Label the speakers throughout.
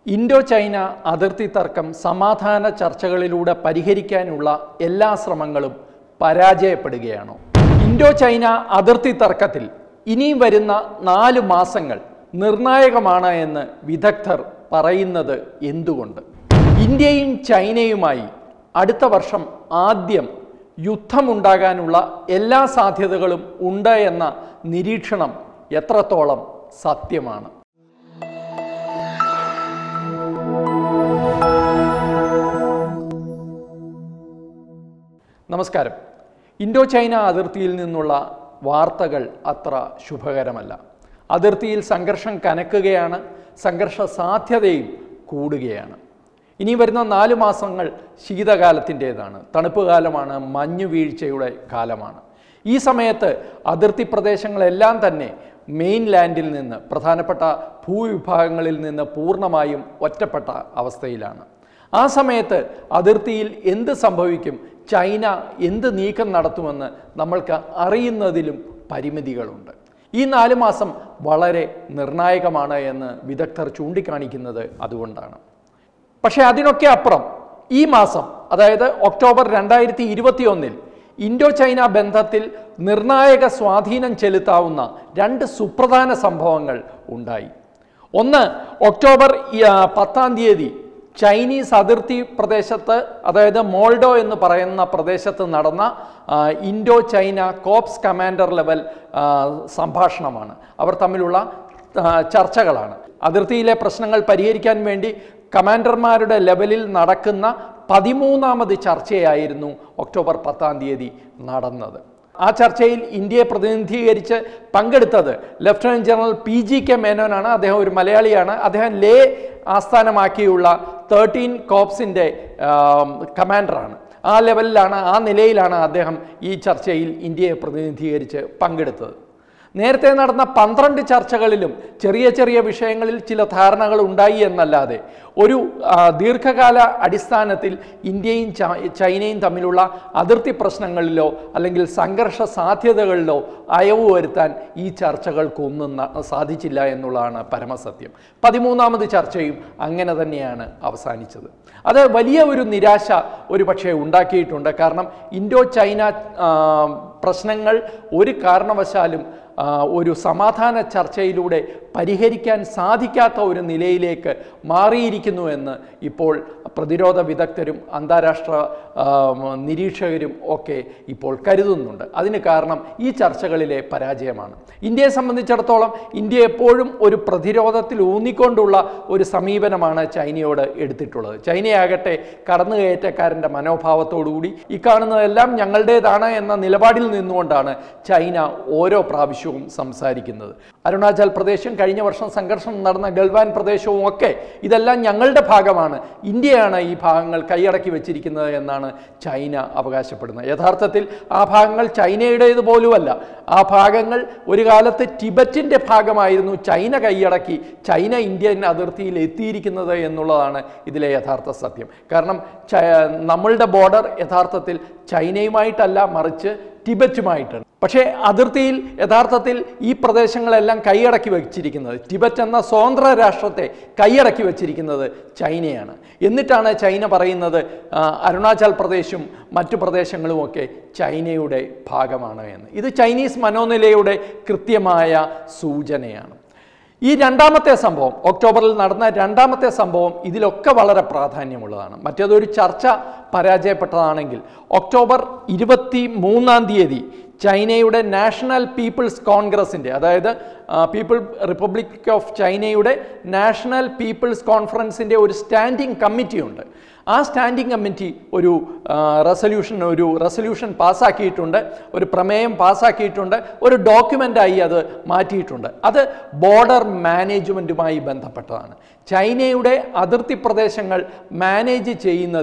Speaker 1: Indo China അതിർത്തി തർക്കം സമാധാന ചർച്ചകളിലൂടെ പരിഹരിക്കാനുള്ള എല്ലാ ശ്രമങ്ങളും പരാജയപ്പെടുകയാണോ ഇൻഡോ ചൈന അതിർത്തി തർക്കത്തിൽ ഇനിയും വരുന്ന നാല് മാസങ്ങൾ നിർണായകമാണ് എന്ന് വിദഗ്ധർ പറയുന്നത് എന്തുകൊണ്ട് ഇന്ത്യയും ചൈനയുമായി അടുത്ത വർഷം ആദ്യം യുദ്ധമുണ്ടാകാനുള്ള എല്ലാ സാധ്യതകളും ഉണ്ട് എന്ന നിരീക്ഷണം എത്രത്തോളം സത്യമാണ് നമസ്കാരം ഇൻഡോ ചൈന അതിർത്തിയിൽ നിന്നുള്ള വാർത്തകൾ അത്ര ശുഭകരമല്ല അതിർത്തിയിൽ സംഘർഷം കനക്കുകയാണ് സംഘർഷ സാധ്യതയും കൂടുകയാണ് ഇനി വരുന്ന നാല് മാസങ്ങൾ ശീതകാലത്തിൻ്റേതാണ് തണുപ്പ് കാലമാണ് മഞ്ഞു വീഴ്ചയുടെ കാലമാണ് ഈ സമയത്ത് അതിർത്തി പ്രദേശങ്ങളെല്ലാം തന്നെ മെയിൻ ലാൻഡിൽ നിന്ന് പ്രധാനപ്പെട്ട ഭൂവിഭാഗങ്ങളിൽ നിന്ന് പൂർണ്ണമായും ഒറ്റപ്പെട്ട അവസ്ഥയിലാണ് ആ സമയത്ത് അതിർത്തിയിൽ എന്ത് സംഭവിക്കും ചൈന എന്ത് നീക്കം നടത്തുമെന്ന് നമ്മൾക്ക് അറിയുന്നതിലും പരിമിതികളുണ്ട് ഈ നാല് മാസം വളരെ നിർണായകമാണ് എന്ന് വിദഗ്ധർ ചൂണ്ടിക്കാണിക്കുന്നത് അതുകൊണ്ടാണ് പക്ഷേ അതിനൊക്കെ അപ്പുറം ഈ മാസം അതായത് ഒക്ടോബർ രണ്ടായിരത്തി ഇരുപത്തി ഒന്നിൽ ഇൻഡോ ചൈന ബന്ധത്തിൽ നിർണായക സ്വാധീനം ചെലുത്താവുന്ന രണ്ട് സുപ്രധാന സംഭവങ്ങൾ ഉണ്ടായി ഒന്ന് ഒക്ടോബർ ഈ, ആ, പത്താം തീയതി ചൈനീസ് അതിർത്തി പ്രദേശത്ത് അതായത് മോൾഡോ എന്ന് പറയുന്ന പ്രദേശത്ത് നടന്ന ആ, Indo China corps commander level ആ, സംഭാഷണമാണ് അവർ തമ്മിലുള്ള ആ, ചർച്ചകളാണ് അതിർത്തിയിലെ പ്രശ്നങ്ങൾ പരിഹരിക്കാൻ വേണ്ടി കമാൻഡർമാരുടെ ലെവലിൽ നടക്കുന്ന പതിമൂന്നാമത് ചർച്ചയായിരുന്നു ഒക്ടോബർ പത്താം തീയതി നടന്നത് ആ ചർച്ചയിൽ ഇന്ത്യയെ പ്രതിനിധീകരിച്ച് പങ്കെടുത്തത് lieutenant general P G K മേനോനാണ് അദ്ദേഹം ഒരു മലയാളിയാണ് അദ്ദേഹം ലേ ആസ്ഥാനമാക്കിയുള്ള തേർട്ടീൻ കോപ്സിൻ്റെ കമാൻഡറാണ് ആ ലെവലിലാണ് ആ നിലയിലാണ് അദ്ദേഹം ഈ ചർച്ചയിൽ ഇന്ത്യയെ പ്രതിനിധീകരിച്ച് പങ്കെടുത്തത് നേരത്തെ നടന്ന പന്ത്രണ്ട് ചർച്ചകളിലും ചെറിയ ചെറിയ വിഷയങ്ങളിൽ ചില ധാരണകൾ ഉണ്ടായി എന്നല്ലാതെ ഒരു ആ, ദീർഘകാല അടിസ്ഥാനത്തിൽ ഇന്ത്യയും ച- ചൈനയും തമ്മിലുള്ള അതിർത്തി പ്രശ്നങ്ങളിലോ അല്ലെങ്കിൽ സംഘർഷ സാധ്യതകളിലോ അയവ് വരുത്താൻ ഈ ചർച്ചകൾക്കൊന്നും ന- സാധിച്ചില്ല എന്നുള്ളതാണ് പരമസത്യം പതിമൂന്നാമത് ചർച്ചയും അങ്ങനെ തന്നെയാണ് അവസാനിച്ചത് അത് വലിയ ഒരു നിരാശ ഒരു പക്ഷേ ഉണ്ടാക്കിയിട്ടുണ്ട് കാരണം ഇൻഡോ ചൈന ആ, പ്രശ്നങ്ങൾ ഒരു കാരണവശാലും ആ, ഒരു സമാധാന ചർച്ചയിലൂടെ പരിഹരിക്കാൻ സാധിക്കാത്ത ഒരു നിലയിലേക്ക് മാറിയിരിക്കുന്നു എന്ന് ഇപ്പോൾ പ്രതിരോധ വിദഗ്ധരും അന്താരാഷ്ട്ര ആ, നിരീക്ഷകരും ഒക്കെ ഇപ്പോൾ കരുതുന്നുണ്ട് അതിന് കാരണം ഈ ചർച്ചകളിലെ പരാജയമാണ് ഇന്ത്യയെ സംബന്ധിച്ചിടത്തോളം ഇന്ത്യ എപ്പോഴും ഒരു പ്രതിരോധത്തിൽ ഊന്നിക്കൊണ്ടുള്ള ഒരു സമീപനമാണ് ചൈനയോട് എടുത്തിട്ടുള്ളത് ചൈനയാകട്ടെ കടന്നുകയറ്റക്കാരൻ്റെ മനോഭാവത്തോടുകൂടി ഈ കാണുന്നതെല്ലാം ഞങ്ങളുടേതാണ് എന്ന നിലപാടിൽ നിന്നുകൊണ്ടാണ് ചൈന ഓരോ പ്രാവശ്യവും സംസാരിക്കുന്നത് അരുണാചൽ പ്രദേശും കഴിഞ്ഞ വർഷം സംഘർഷം നടന്ന ഗൾവാൻ പ്രദേശവും ഒക്കെ ഇതെല്ലാം ഞങ്ങളുടെ ഭാഗമാണ് ഇന്ത്യയാണ് ഈ ഭാഗങ്ങൾ കൈയടക്കി വെച്ചിരിക്കുന്നത് എന്നാണ് ചൈന അവകാശപ്പെടുന്നത് യഥാർത്ഥത്തിൽ ആ ഭാഗങ്ങൾ ചൈനയുടേത് പോലുമല്ല ആ ഭാഗങ്ങൾ ഒരു കാലത്ത് ടിബറ്റിൻ്റെ ഭാഗമായിരുന്നു ചൈന കൈയടക്കി ചൈന ഇന്ത്യൻ അതിർത്തിയിൽ എത്തിയിരിക്കുന്നത് എന്നുള്ളതാണ് ഇതിലെ യഥാർത്ഥ സത്യം കാരണം ച- നമ്മളുടെ ബോർഡർ യഥാർത്ഥത്തിൽ ചൈനയുമായിട്ടല്ല മറിച്ച് ടിബറ്റുമായിട്ടാണ് പക്ഷേ അതിർത്തിയിൽ യഥാർത്ഥത്തിൽ ഈ പ്രദേശങ്ങളെല്ലാം കൈയടക്കി വെച്ചിരിക്കുന്നത് ടിബറ്റ് എന്ന സ്വതന്ത്ര രാഷ്ട്രത്തെ കൈയടക്കി വെച്ചിരിക്കുന്നത് ചൈനയാണ് എന്നിട്ടാണ് ചൈന പറയുന്നത് ആ, അരുണാചൽ പ്രദേശും മറ്റു പ്രദേശങ്ങളുമൊക്കെ ചൈനയുടെ ഭാഗമാണ് എന്ന് ഇത് ചൈനീസ് മനോനിലയുടെ കൃത്യമായ സൂചനയാണ് ഈ രണ്ടാമത്തെ സംഭവം ഒക്ടോബറിൽ നടന്ന രണ്ടാമത്തെ സംഭവം ഇതിലൊക്കെ വളരെ പ്രാധാന്യമുള്ളതാണ് മറ്റേതൊരു ചർച്ച പരാജയപ്പെട്ടതാണെങ്കിൽ ഒക്ടോബർ ഇരുപത്തി മൂന്നാം തീയതി ചൈനയുടെ നാഷണൽ പീപ്പിൾസ് കോൺഗ്രസിൻ്റെ അതായത് പീപ്പിൾ റിപ്പബ്ലിക് ഓഫ് ചൈനയുടെ നാഷണൽ പീപ്പിൾസ് കോൺഫറൻസിൻ്റെ ഒരു സ്റ്റാൻഡിംഗ് കമ്മിറ്റിയുണ്ട് ആ സ്റ്റാൻഡിംഗ് കമ്മിറ്റി ഒരു റെസൊല്യൂഷൻ ഒരു റെസൊല്യൂഷൻ പാസ്സാക്കിയിട്ടുണ്ട് ഒരു പ്രമേയം പാസ്സാക്കിയിട്ടുണ്ട് ഒരു ഡോക്യുമെൻ്റായി അത് മാറ്റിയിട്ടുണ്ട് അത് ബോർഡർ മാനേജ്മെൻറ്റുമായി ബന്ധപ്പെട്ടതാണ് ചൈനയുടെ അതിർത്തി പ്രദേശങ്ങൾ മാനേജ് ചെയ്യുന്നതിൽ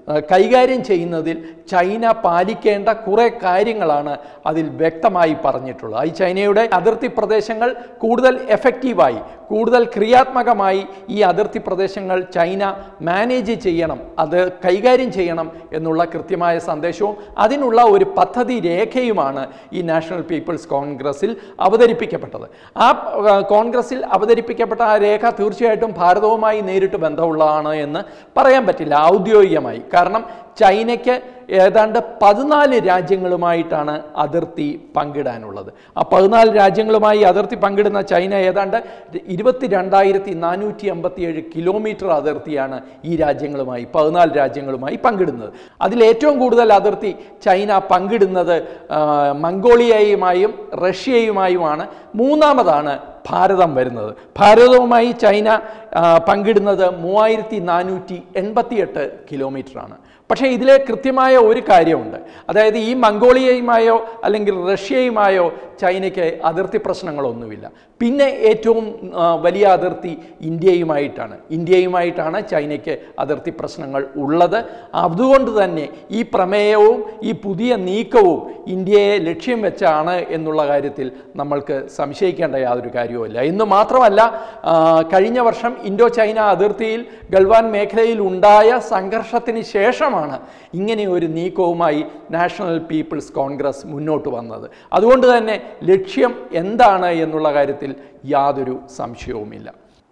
Speaker 1: ആ, കൈകാര്യം ചെയ്യുന്നതിൽ ചൈന പാലിക്കേണ്ട കുറേ കാര്യങ്ങളാണ് അതിൽ വ്യക്തമായി പറഞ്ഞിട്ടുള്ളത് ഈ ചൈനയുടെ അതിർത്തി പ്രദേശങ്ങൾ കൂടുതൽ എഫക്റ്റീവായി കൂടുതൽ ക്രിയാത്മകമായി ഈ അതിർത്തി പ്രദേശങ്ങൾ ചൈന മാനേജ് ചെയ്യണം അത് കൈകാര്യം ചെയ്യണം എന്നുള്ള കൃത്യമായ സന്ദേശവും അതിനുള്ള ഒരു പദ്ധതി രേഖയുമാണ് ഈ നാഷണൽ പീപ്പിൾസ് കോൺഗ്രസിൽ അവതരിപ്പിക്കപ്പെട്ടത് ആ ആ, കോൺഗ്രസിൽ അവതരിപ്പിക്കപ്പെട്ട ആ രേഖ തീർച്ചയായിട്ടും ഭാരതവുമായി നേരിട്ട് ബന്ധമുള്ളതാണ് എന്ന് പറയാൻ പറ്റില്ല ഔദ്യോഗികമായി കാരണം ചൈനയ്ക്ക് ഏതാണ്ട് പതിനാല് രാജ്യങ്ങളുമായിട്ടാണ് അതിർത്തി പങ്കിടാനുള്ളത് ആ പതിനാല് രാജ്യങ്ങളുമായി അതിർത്തി പങ്കിടുന്ന ചൈന ഏതാണ്ട് ഇരുപത്തി രണ്ടായിരത്തി നാനൂറ്റി അമ്പത്തിയേഴ് കിലോമീറ്റർ അതിർത്തിയാണ് ഈ രാജ്യങ്ങളുമായി പതിനാല് രാജ്യങ്ങളുമായി പങ്കിടുന്നത് അതിൽ ഏറ്റവും കൂടുതൽ അതിർത്തി ചൈന പങ്കിടുന്നത് ആ, മംഗോളിയയുമായും റഷ്യയുമായുമാണ് മൂന്നാമതാണ് ഭാരതം വരുന്നത് ഭാരതവുമായി ചൈന ആ, പങ്കിടുന്നത് മൂവായിരത്തി നാനൂറ്റി എൺപത്തിയെട്ട് കിലോമീറ്ററാണ് പക്ഷേ ഇതിലെ കൃത്യമായ ഒരു കാര്യമുണ്ട് അതായത് ഈ മംഗോളിയയുമായോ അല്ലെങ്കിൽ റഷ്യയുമായോ ചൈനയ്ക്ക് അതിർത്തി പ്രശ്നങ്ങളൊന്നുമില്ല പിന്നെ ഏറ്റവും ആ, വലിയ അതിർത്തി ഇന്ത്യയുമായിട്ടാണ് ഇന്ത്യയുമായിട്ടാണ് ചൈനയ്ക്ക് അതിർത്തി പ്രശ്നങ്ങൾ ഉള്ളത് അതുകൊണ്ട് തന്നെ ഈ പ്രമേയവും ഈ പുതിയ നീക്കവും ഇന്ത്യയെ ലക്ഷ്യം വെച്ചാണ് എന്നുള്ള കാര്യത്തിൽ നമ്മൾക്ക് സംശയിക്കേണ്ട യാതൊരു കാര്യവുമില്ല എന്ന് മാത്രമല്ല ആ, കഴിഞ്ഞ വർഷം ഇൻഡോ ചൈന അതിർത്തിയിൽ ഗൾവാൻ മേഖലയിൽ ഉണ്ടായ സംഘർഷത്തിന് ശേഷമാണ് ഇങ്ങനെ ഒരു നീക്കവുമായി നാഷണൽ പീപ്പിൾസ് കോൺഗ്രസ് മുന്നോട്ട് വന്നത് അതുകൊണ്ട് തന്നെ ലക്ഷ്യം എന്താണ് എന്നുള്ള കാര്യത്തിൽ യാതൊരു സംശയവുമില്ല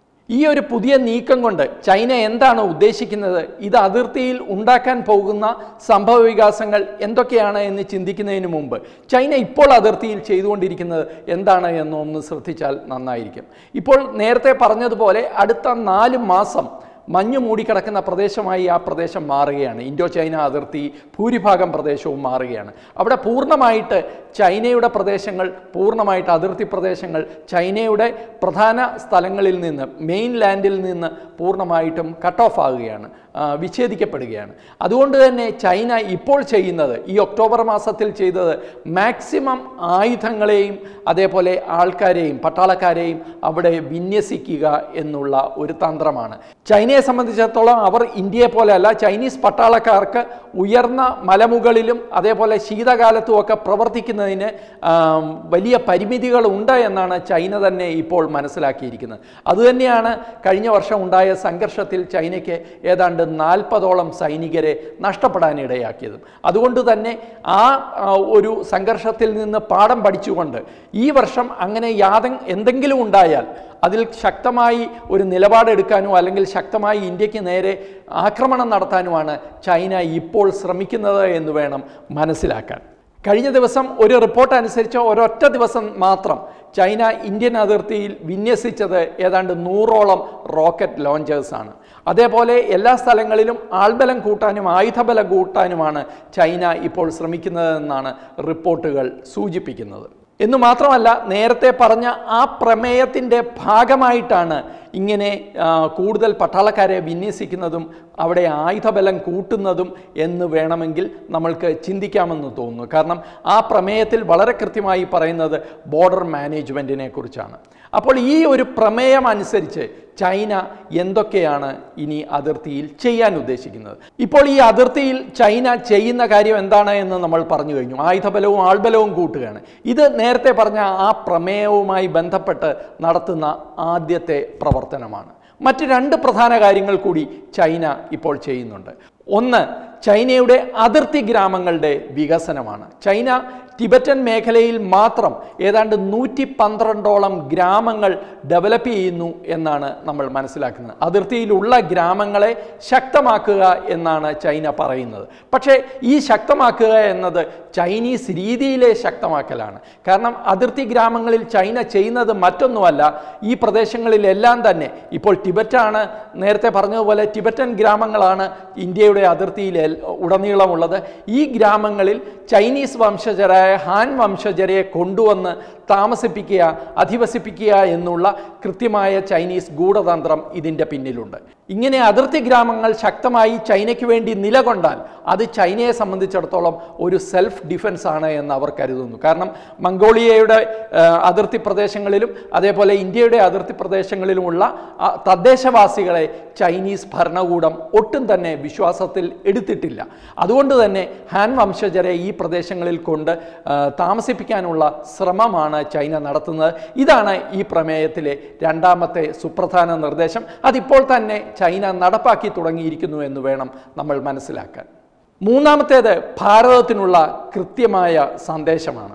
Speaker 1: ഈ ഒരു പുതിയ നീക്കം കൊണ്ട് ചൈന എന്താണ് ഉദ്ദേശിക്കുന്നത് ഇത് അതിർത്തിയിൽ ഉണ്ടാക്കാൻ പോകുന്ന സംഭവ വികാസങ്ങൾ എന്തൊക്കെയാണ് എന്ന് ചിന്തിക്കുന്നതിന് മുമ്പ് ചൈന ഇപ്പോൾ അതിർത്തിയിൽ ചെയ്തുകൊണ്ടിരിക്കുന്നത് എന്താണ് എന്നൊന്ന് ശ്രദ്ധിച്ചാൽ നന്നായിരിക്കും ഇപ്പോൾ നേരത്തെ പറഞ്ഞതുപോലെ അടുത്ത നാല് മാസം മഞ്ഞ് മൂടിക്കിടക്കുന്ന പ്രദേശമായി ആ പ്രദേശം മാറുകയാണ് ഇൻഡോ ചൈന അതിർത്തി ഭൂരിഭാഗം പ്രദേശവും മാറുകയാണ് അവിടെ പൂർണ്ണമായിട്ട് ചൈനയുടെ പ്രദേശങ്ങൾ പൂർണ്ണമായിട്ട് അതിർത്തി പ്രദേശങ്ങൾ ചൈനയുടെ പ്രധാന സ്ഥലങ്ങളിൽ നിന്ന് മെയിൻ ലാൻഡിൽ നിന്ന് പൂർണ്ണമായിട്ടും കട്ട് ഓഫ് ആകുകയാണ് ആ, വിച്ഛേദിക്കപ്പെടുകയാണ് അതുകൊണ്ട് തന്നെ ചൈന ഇപ്പോൾ ചെയ്യുന്നത് ഈ ഒക്ടോബർ മാസത്തിൽ ചെയ്തത് മാക്സിമം ആയുധങ്ങളെയും അതേപോലെ ആൾക്കാരെയും പട്ടാളക്കാരെയും അവിടെ വിന്യസിക്കുക എന്നുള്ള ഒരു തന്ത്രമാണ് ചൈനയെ സംബന്ധിച്ചിടത്തോളം അവർ ഇന്ത്യയെ പോലെയല്ല ചൈനീസ് പട്ടാളക്കാർക്ക് ഉയർന്ന മലമുകളിലും അതേപോലെ ശീതകാലത്തും ഒക്കെ പ്രവർത്തിക്കുന്നതിന് ആം, വലിയ പരിമിതികൾ ഉണ്ട് എന്നാണ് ചൈന തന്നെ ഇപ്പോൾ മനസ്സിലാക്കിയിരിക്കുന്നത് അതുതന്നെയാണ് കഴിഞ്ഞ വർഷം ഉണ്ടായ സംഘർഷത്തിൽ ചൈനയ്ക്ക് ഏതാണ്ട് നാൽപ്പതോളം സൈനികരെ നഷ്ടപ്പെടാനിടയാക്കിയതും അതുകൊണ്ട് തന്നെ ആ ആ, ഒരു സംഘർഷത്തിൽ നിന്ന് പാഠം പഠിച്ചുകൊണ്ട് ഈ വർഷം അങ്ങനെ യാതെ എന്തെങ്കിലും ഉണ്ടായാൽ അതിൽ ശക്തമായി ഒരു നിലപാടെടുക്കാനോ അല്ലെങ്കിൽ ശക്തമായി ഇന്ത്യക്ക് നേരെ ആക്രമണം നടത്താനുമാണ് ചൈന ഇപ്പോൾ ശ്രമിക്കുന്നത് എന്ന് വേണം മനസ്സിലാക്കാൻ കഴിഞ്ഞ ദിവസം ഒരു റിപ്പോർട്ട് അനുസരിച്ച് ഒരൊറ്റ ദിവസം മാത്രം ചൈന ഇന്ത്യൻ അതിർത്തിയിൽ വിന്യസിച്ചത് ഏതാണ്ട് നൂറോളം റോക്കറ്റ് ലോഞ്ചേഴ്സാണ് അതേപോലെ എല്ലാ സ്ഥലങ്ങളിലും ആൾബലം കൂട്ടാനും ആയുധബലം കൂട്ടാനുമാണ് ചൈന ഇപ്പോൾ ശ്രമിക്കുന്നതെന്നാണ് റിപ്പോർട്ടുകൾ സൂചിപ്പിക്കുന്നത് എന്ന് മാത്രമല്ല നേരത്തെ പറഞ്ഞ ആ പ്രമേയത്തിൻ്റെ ഭാഗമായിട്ടാണ് ഇങ്ങനെ ആ, കൂടുതൽ പട്ടാളക്കാരെ വിന്യസിക്കുന്നതും അവിടെ ആയുധബലം കൂട്ടുന്നതും എന്ന് വേണമെങ്കിൽ നമ്മൾക്ക് ചിന്തിക്കാമെന്ന് തോന്നുന്നു കാരണം ആ പ്രമേയത്തിൽ വളരെ കൃത്യമായി പറയുന്നത് ബോർഡർ മാനേജ്മെൻറ്റിനെ കുറിച്ചാണ് അപ്പോൾ ഈ ഒരു പ്രമേയം അനുസരിച്ച് ചൈന എന്തൊക്കെയാണ് ഇനി അതിർത്തിയിൽ ചെയ്യാൻ ഉദ്ദേശിക്കുന്നത് ഇപ്പോൾ ഈ അതിർത്തിയിൽ ചൈന ചെയ്യുന്ന കാര്യം എന്താണ് എന്ന് നമ്മൾ പറഞ്ഞു കഴിഞ്ഞു ആയുധബലവും ആൾബലവും കൂട്ടുകയാണ് ഇത് നേരത്തെ പറഞ്ഞ ആ പ്രമേയവുമായി ബന്ധപ്പെട്ട് നടത്തുന്ന ആദ്യത്തെ പ്രവർത്തനമാണ് മറ്റ് രണ്ട് പ്രധാന കാര്യങ്ങൾ കൂടി ചൈന ഇപ്പോൾ ചെയ്യുന്നുണ്ട് ഒന്ന് ചൈനയുടെ അതിർത്തി ഗ്രാമങ്ങളുടെ വികസനമാണ് ചൈന ടിബറ്റൻ മേഖലയിൽ മാത്രം ഏതാണ്ട് നൂറ്റി പന്ത്രണ്ടോളം ഗ്രാമങ്ങൾ ഡെവലപ്പ് ചെയ്യുന്നു എന്നാണ് നമ്മൾ മനസ്സിലാക്കുന്നത് അതിർത്തിയിലുള്ള ഗ്രാമങ്ങളെ ശക്തമാക്കുക എന്നാണ് ചൈന പറയുന്നത് പക്ഷേ ഈ ശക്തമാക്കുക എന്നത് ചൈനീസ് രീതിയിലെ ശക്തമാക്കലാണ് കാരണം അതിർത്തി ഗ്രാമങ്ങളിൽ ചൈന ചെയ്യുന്നത് മറ്റൊന്നുമല്ല ഈ പ്രദേശങ്ങളിലെല്ലാം തന്നെ ഇപ്പോൾ ടിബറ്റാണ് നേരത്തെ പറഞ്ഞതുപോലെ ടിബറ്റൻ ഗ്രാമങ്ങളാണ് ഇന്ത്യയുടെ അതിർത്തിയിൽ എൽ- ഉടനീളമുള്ളത് ഈ ഗ്രാമങ്ങളിൽ ചൈനീസ് വംശജരായ ഹാൻ വംശജരെ കൊണ്ടുവന്ന് താമസിപ്പിക്കുക അധിവസിപ്പിക്കുക എന്നുള്ള കൃത്യമായ ചൈനീസ് ഗൂഢതന്ത്രം ഇതിൻ്റെ പിന്നിലുണ്ട് ഇങ്ങനെ അതിർത്തി ഗ്രാമങ്ങൾ ശക്തമായി ചൈനയ്ക്ക് വേണ്ടി നിലകൊണ്ടാൽ അത് ചൈനയെ സംബന്ധിച്ചിടത്തോളം ഒരു സെൽഫ് ഡിഫൻസ് ആണ് എന്ന് അവർ കരുതുന്നു കാരണം മംഗോളിയയുടെ ആ, അതിർത്തി പ്രദേശങ്ങളിലും അതേപോലെ ഇന്ത്യയുടെ അതിർത്തി പ്രദേശങ്ങളിലുമുള്ള ആ, തദ്ദേശവാസികളെ ചൈനീസ് ഭരണകൂടം ഒട്ടും തന്നെ വിശ്വാസത്തിൽ എടുത്തിട്ടില്ല അതുകൊണ്ട് തന്നെ ഹാൻ വംശജരെ ഈ പ്രദേശങ്ങളിൽ കൊണ്ട് ആ, താമസിപ്പിക്കാനുള്ള ശ്രമമാണ് ചൈന നടത്തുന്നത് ഇതാണ് ഈ പ്രമേയത്തിലെ രണ്ടാമത്തെ സുപ്രധാന നിർദ്ദേശം അതിപ്പോൾ തന്നെ ചൈന നടപ്പാക്കി തുടങ്ങിയിരിക്കുന്നു എന്ന് വേണം നമ്മൾ മനസ്സിലാക്കാൻ മൂന്നാമത്തേത് ഭാരതത്തിനുള്ള കൃത്യമായ സന്ദേശമാണ്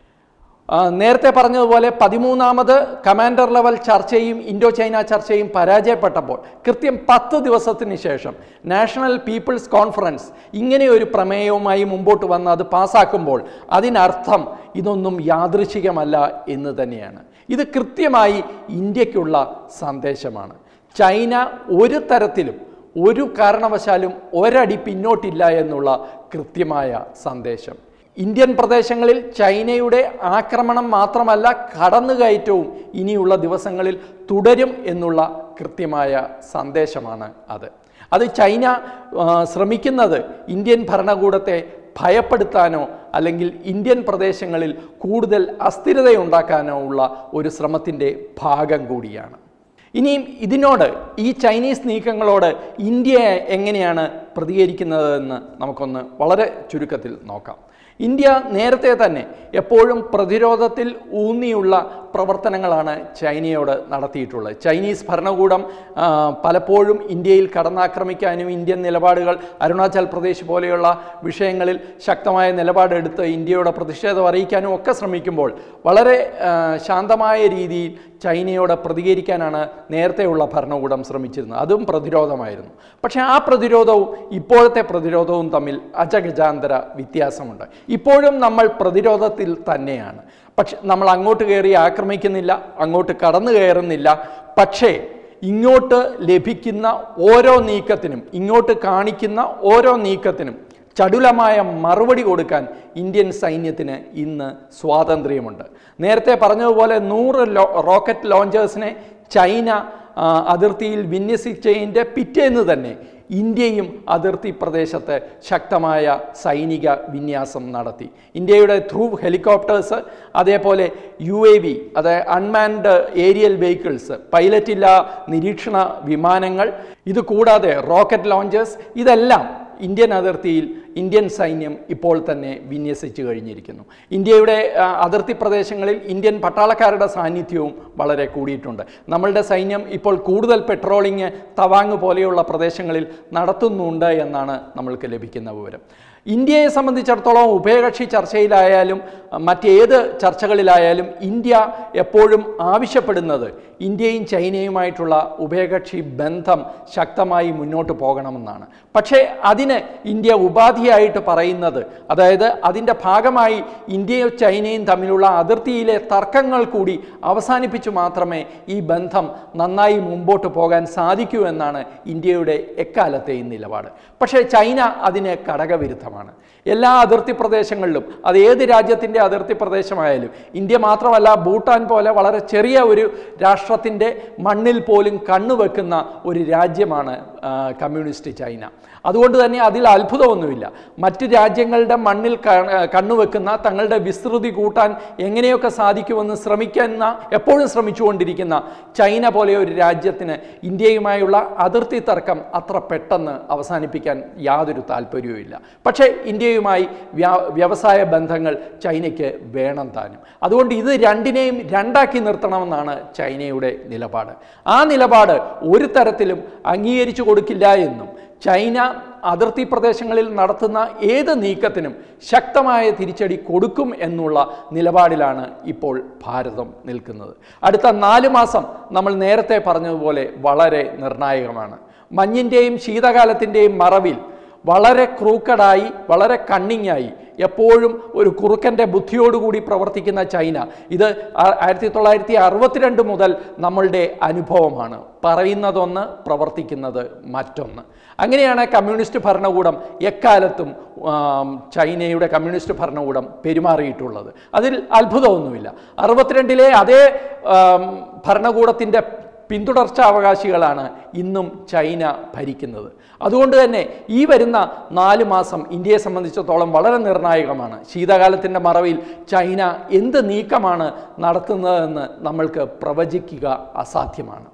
Speaker 1: ആ, നേരത്തെ പറഞ്ഞതുപോലെ പതിമൂന്നാമത് കമാൻഡർ ലെവൽ ചർച്ചയും ഇൻഡോ ചൈന ചർച്ചയും പരാജയപ്പെട്ടപ്പോൾ കൃത്യം പത്ത് ദിവസത്തിന് ശേഷം നാഷണൽ പീപ്പിൾസ് കോൺഫറൻസ് ഇങ്ങനെ ഒരു പ്രമേയവുമായി മുമ്പോട്ട് വന്ന് അത് പാസ്സാക്കുമ്പോൾ അതിനർത്ഥം ഇതൊന്നും യാദൃശികമല്ല എന്ന് തന്നെയാണ് ഇത് കൃത്യമായി ഇന്ത്യക്കുള്ള സന്ദേശമാണ് ചൈന ഒരു തരത്തിലും ഒരു കാരണവശാലും ഒരടി പിന്നോട്ടില്ല എന്നുള്ള കൃത്യമായ സന്ദേശം ഇന്ത്യൻ പ്രദേശങ്ങളിൽ ചൈനയുടെ ആക്രമണം മാത്രമല്ല കടന്നുകയറ്റവും ഇനിയുള്ള ദിവസങ്ങളിൽ തുടരും എന്നുള്ള കൃത്യമായ സന്ദേശമാണ് അത് അത് ചൈന ആ, ശ്രമിക്കുന്നത് ഇന്ത്യൻ ഭരണകൂടത്തെ ഭയപ്പെടുത്താനോ അല്ലെങ്കിൽ ഇന്ത്യൻ പ്രദേശങ്ങളിൽ കൂടുതൽ അസ്ഥിരതയുണ്ടാക്കാനോ ഉള്ള ഒരു ശ്രമത്തിൻ്റെ ഭാഗം കൂടിയാണ് ഇനിയും ഇതിനോട് ഈ ചൈനീസ് നീക്കങ്ങളോട് ഇന്ത്യ എങ്ങനെയാണ് പ്രതികരിക്കുന്നതെന്ന് നമുക്കൊന്ന് വളരെ ചുരുക്കത്തിൽ നോക്കാം ഇന്ത്യ നേരത്തെ തന്നെ എപ്പോഴും പ്രതിരോധത്തിൽ ഊന്നിയുള്ള പ്രവർത്തനങ്ങളാണ് ചൈനയോട് നടത്തിയിട്ടുള്ളത് ചൈനീസ് ഭരണകൂടം ആ, പലപ്പോഴും ഇന്ത്യയിൽ കടന്നാക്രമിക്കാനും ഇന്ത്യൻ നിലപാടുകൾ അരുണാചൽ പ്രദേശ് പോലെയുള്ള വിഷയങ്ങളിൽ ശക്തമായ നിലപാടെടുത്ത് ഇന്ത്യയുടെ പ്രതിഷേധം അറിയിക്കാനും ഒക്കെ ശ്രമിക്കുമ്പോൾ വളരെ ആ, ശാന്തമായ രീതിയിൽ ചൈനയോട് പ്രതികരിക്കാനാണ് നേരത്തെയുള്ള ഭരണകൂടം ശ്രമിച്ചിരുന്നത് അതും പ്രതിരോധമായിരുന്നു പക്ഷേ ആ പ്രതിരോധവും ഇപ്പോഴത്തെ പ്രതിരോധവും തമ്മിൽ അജഗജാന്തര വ്യത്യാസമുണ്ട് ഇപ്പോഴും നമ്മൾ പ്രതിരോധത്തിൽ തന്നെയാണ് പക്ഷെ നമ്മൾ അങ്ങോട്ട് കയറി ആക്രമിക്കുന്നില്ല അങ്ങോട്ട് കടന്നു കയറുന്നില്ല പക്ഷേ ഇങ്ങോട്ട് ലഭിക്കുന്ന ഓരോ നീക്കത്തിനും ഇങ്ങോട്ട് കാണിക്കുന്ന ഓരോ നീക്കത്തിനും ചടുലമായ മറുപടി കൊടുക്കാൻ ഇന്ത്യൻ സൈന്യത്തിന് ഇന്ന് സ്വാതന്ത്ര്യമുണ്ട് നേരത്തെ പറഞ്ഞതുപോലെ നൂറ് ലോ റോക്കറ്റ് ലോഞ്ചേഴ്സിനെ ചൈന ആ, അതിർത്തിയിൽ വിന്യസിച്ചതിൻ്റെ പിറ്റേന്ന് തന്നെ ഇന്ത്യയും അതിർത്തി പ്രദേശത്ത് ശക്തമായ സൈനിക വിന്യാസം നടത്തി ഇന്ത്യയുടെ ധ്രുവ് ഹെലികോപ്റ്റേഴ്സ് അതേപോലെ യു എ വി അതായത് അൺമാൻഡ് ഏരിയൽ വെഹിക്കിൾസ് പൈലറ്റില്ല നിരീക്ഷണ വിമാനങ്ങൾ ഇത് കൂടാതെ റോക്കറ്റ് ലോഞ്ചേഴ്സ് ഇതെല്ലാം ഇന്ത്യൻ അതിർത്തിയിൽ ഇന്ത്യൻ സൈന്യം ഇപ്പോൾ തന്നെ വിന്യസിച്ചു കഴിഞ്ഞിരിക്കുന്നു ഇന്ത്യയുടെ ആ, അതിർത്തി പ്രദേശങ്ങളിൽ ഇന്ത്യൻ പട്ടാളക്കാരുടെ സാന്നിധ്യവും വളരെ കൂടിയിട്ടുണ്ട് നമ്മളുടെ സൈന്യം ഇപ്പോൾ കൂടുതൽ പെട്രോളിങ് തവാങ് പോലെയുള്ള പ്രദേശങ്ങളിൽ നടത്തുന്നുണ്ട് എന്നാണ് നമ്മൾക്ക് ലഭിക്കുന്ന വിവരം ഇന്ത്യയെ സംബന്ധിച്ചിടത്തോളം ഉഭയകക്ഷി ചർച്ചയിലായാലും അഹ് മറ്റേത് ചർച്ചകളിലായാലും ഇന്ത്യ എപ്പോഴും ആവശ്യപ്പെടുന്നത് ഇന്ത്യയും ചൈനയുമായിട്ടുള്ള ഉഭയകക്ഷി ബന്ധം ശക്തമായി മുന്നോട്ട് പോകണമെന്നാണ് പക്ഷേ അതിന് ഇന്ത്യ ഉപാധിയായിട്ട് പറയുന്നത് അതായത് അതിൻ്റെ ഭാഗമായി ഇന്ത്യയും ചൈനയും തമ്മിലുള്ള അതിർത്തിയിലെ തർക്കങ്ങൾ കൂടി അവസാനിപ്പിച്ചു മാത്രമേ ഈ ബന്ധം നന്നായി മുമ്പോട്ട് പോകാൻ സാധിക്കൂ എന്നാണ് ഇന്ത്യയുടെ എക്കാലത്തെയും നിലപാട് പക്ഷേ ചൈന അതിന് ഘടകവിരുദ്ധമാണ് എല്ലാ അതിർത്തി പ്രദേശങ്ങളിലും അത് ഏത് രാജ്യത്തിൻ്റെ അതിർത്തി പ്രദേശമായാലും ഇന്ത്യ മാത്രമല്ല ഭൂട്ടാൻ പോലെ വളരെ ചെറിയ ഒരു രാഷ്ട്രത്തിൻ്റെ മണ്ണിൽ പോലും കണ്ണുവെക്കുന്ന ഒരു രാജ്യമാണ് ആ, കമ്മ്യൂണിസ്റ്റ് ചൈന അതുകൊണ്ട് തന്നെ അതിൽ അത്ഭുതമൊന്നുമില്ല മറ്റ് രാജ്യങ്ങളുടെ മണ്ണിൽ ക- കണ്ണുവെക്കുന്ന തങ്ങളുടെ വിസ്തൃതി കൂട്ടാൻ എങ്ങനെയൊക്കെ സാധിക്കുമെന്ന് ശ്രമിക്കുന്ന എപ്പോഴും ശ്രമിച്ചുകൊണ്ടിരിക്കുന്ന ചൈന പോലെ ഒരു രാജ്യത്തിന് ഇന്ത്യയുമായുള്ള അതിർത്തി തർക്കം അത്ര പെട്ടെന്ന് അവസാനിപ്പിക്കാൻ യാതൊരു താല്പര്യവുമില്ല പക്ഷേ ഇന്ത്യയുമായി വ്യാ- വ്യവസായ ബന്ധങ്ങൾ ചൈനയ്ക്ക് വേണം താനും അതുകൊണ്ട് ഇത് രണ്ടിനെയും രണ്ടാക്കി നിർത്തണമെന്നാണ് ചൈനയുടെ നിലപാട് ആ നിലപാട് ഒരു തരത്തിലും അംഗീകരിച്ചു കൊടുക്കില്ല എന്നും ചൈന അതിർത്തി പ്രദേശങ്ങളിൽ നടത്തുന്ന ഏത് നീക്കത്തിനും ശക്തമായ തിരിച്ചടി കൊടുക്കും എന്നുള്ള നിലപാടിലാണ് ഇപ്പോൾ ഭാരതം നിൽക്കുന്നത് അടുത്ത നാല് മാസം നമ്മൾ നേരത്തെ പറഞ്ഞതുപോലെ വളരെ നിർണായകമാണ് മഞ്ഞിൻ്റെയും ശീതകാലത്തിൻ്റെയും മറവിൽ വളരെ ക്രൂക്കഡായി വളരെ കണ്ണിങ്ങായി എപ്പോഴും ഒരു കുറുക്കൻ്റെ ബുദ്ധിയോടുകൂടി പ്രവർത്തിക്കുന്ന ചൈന ഇത് ആ- ആയിരത്തി തൊള്ളായിരത്തി അറുപത്തിരണ്ട് മുതൽ നമ്മളുടെ അനുഭവമാണ് പറയുന്നതൊന്ന് പ്രവർത്തിക്കുന്നത് മറ്റൊന്ന് അങ്ങനെയാണ് കമ്മ്യൂണിസ്റ്റ് ഭരണകൂടം എക്കാലത്തും ആം, ചൈനയുടെ കമ്മ്യൂണിസ്റ്റ് ഭരണകൂടം പെരുമാറിയിട്ടുള്ളത് അതിൽ അത്ഭുതമൊന്നുമില്ല അറുപത്തിരണ്ടിലെ അതേ ആം, ഭരണകൂടത്തിൻ്റെ പിന്തുടർച്ചാവകാശികളാണ് ഇന്നും ചൈന ഭരിക്കുന്നത് അതുകൊണ്ട് തന്നെ ഈ വരുന്ന നാല് മാസം ഇന്ത്യയെ സംബന്ധിച്ചിടത്തോളം വളരെ നിർണായകമാണ് ശീതകാലത്തിൻ്റെ മറവിൽ ചൈന എന്ത് നീക്കമാണ് നടത്തുന്നതെന്ന് നമ്മൾക്ക് പ്രവചിക്കുക അസാധ്യമാണ്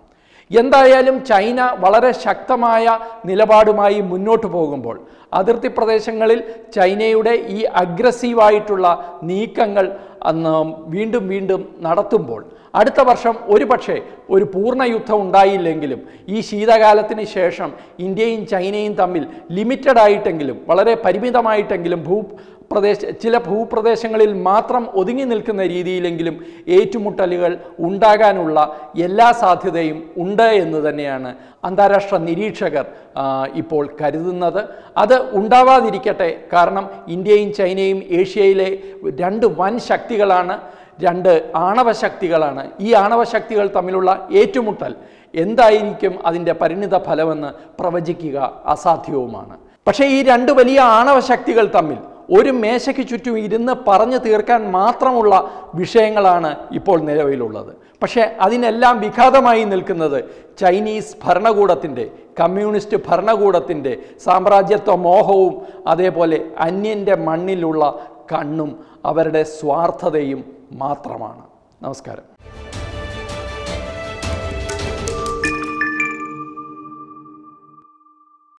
Speaker 1: എന്തായാലും ചൈന വളരെ ശക്തമായ നിലപാടുമായി മുന്നോട്ട് പോകുമ്പോൾ അതിർത്തി പ്രദേശങ്ങളിൽ ചൈനയുടെ ഈ അഗ്രസീവായിട്ടുള്ള നീക്കങ്ങൾ അന്ന് വീണ്ടും വീണ്ടും നടത്തുമ്പോൾ അടുത്ത വർഷം ഒരു പക്ഷേ ഒരു പൂർണ്ണ യുദ്ധം ഉണ്ടായില്ലെങ്കിലും ഈ ശീതകാലത്തിന് ശേഷം ഇന്ത്യയും ചൈനയും തമ്മിൽ ലിമിറ്റഡ് ആയിട്ടെങ്കിലും വളരെ പരിമിതമായിട്ടെങ്കിലും ഭൂ പ്രദേശ ചില ഭൂപ്രദേശങ്ങളിൽ മാത്രം ഒതുങ്ങി നിൽക്കുന്ന രീതിയിലെങ്കിലും ഏറ്റുമുട്ടലുകൾ ഉണ്ടാകാനുള്ള എല്ലാ സാധ്യതയും ഉണ്ട് എന്ന് തന്നെയാണ് അന്താരാഷ്ട്ര നിരീക്ഷകർ ആ, ഇപ്പോൾ കരുതുന്നത് അത് ഉണ്ടാവാതിരിക്കട്ടെ കാരണം ഇന്ത്യയും ചൈനയും ഏഷ്യയിലെ രണ്ട് വൻ ശക്തികളാണ് രണ്ട് ആണവ ശക്തികളാണ് ഈ ആണവ ശക്തികൾ തമ്മിലുള്ള ഏറ്റുമുട്ടൽ എന്തായിരിക്കും അതിൻ്റെ പരിണിത ഫലമെന്ന് പ്രവചിക്കുക അസാധ്യവുമാണ് പക്ഷേ ഈ രണ്ട് വലിയ ആണവ ശക്തികൾ തമ്മിൽ ഒരു മേശയ്ക്ക് ചുറ്റും ഇരുന്ന് പറഞ്ഞു തീർക്കാൻ മാത്രമുള്ള വിഷയങ്ങളാണ് ഇപ്പോൾ നിലവിലുള്ളത് പക്ഷേ അതിനെല്ലാം വിഘാതമായി നിൽക്കുന്നത് ചൈനീസ് ഭരണകൂടത്തിൻ്റെ കമ്മ്യൂണിസ്റ്റ് ഭരണകൂടത്തിൻ്റെ സാമ്രാജ്യത്വ മോഹവും അതേപോലെ അന്യൻ്റെ മണ്ണിലുള്ള കണ്ണും അവരുടെ സ്വാർത്ഥതയും മാത്രമാണ് നമസ്കാരം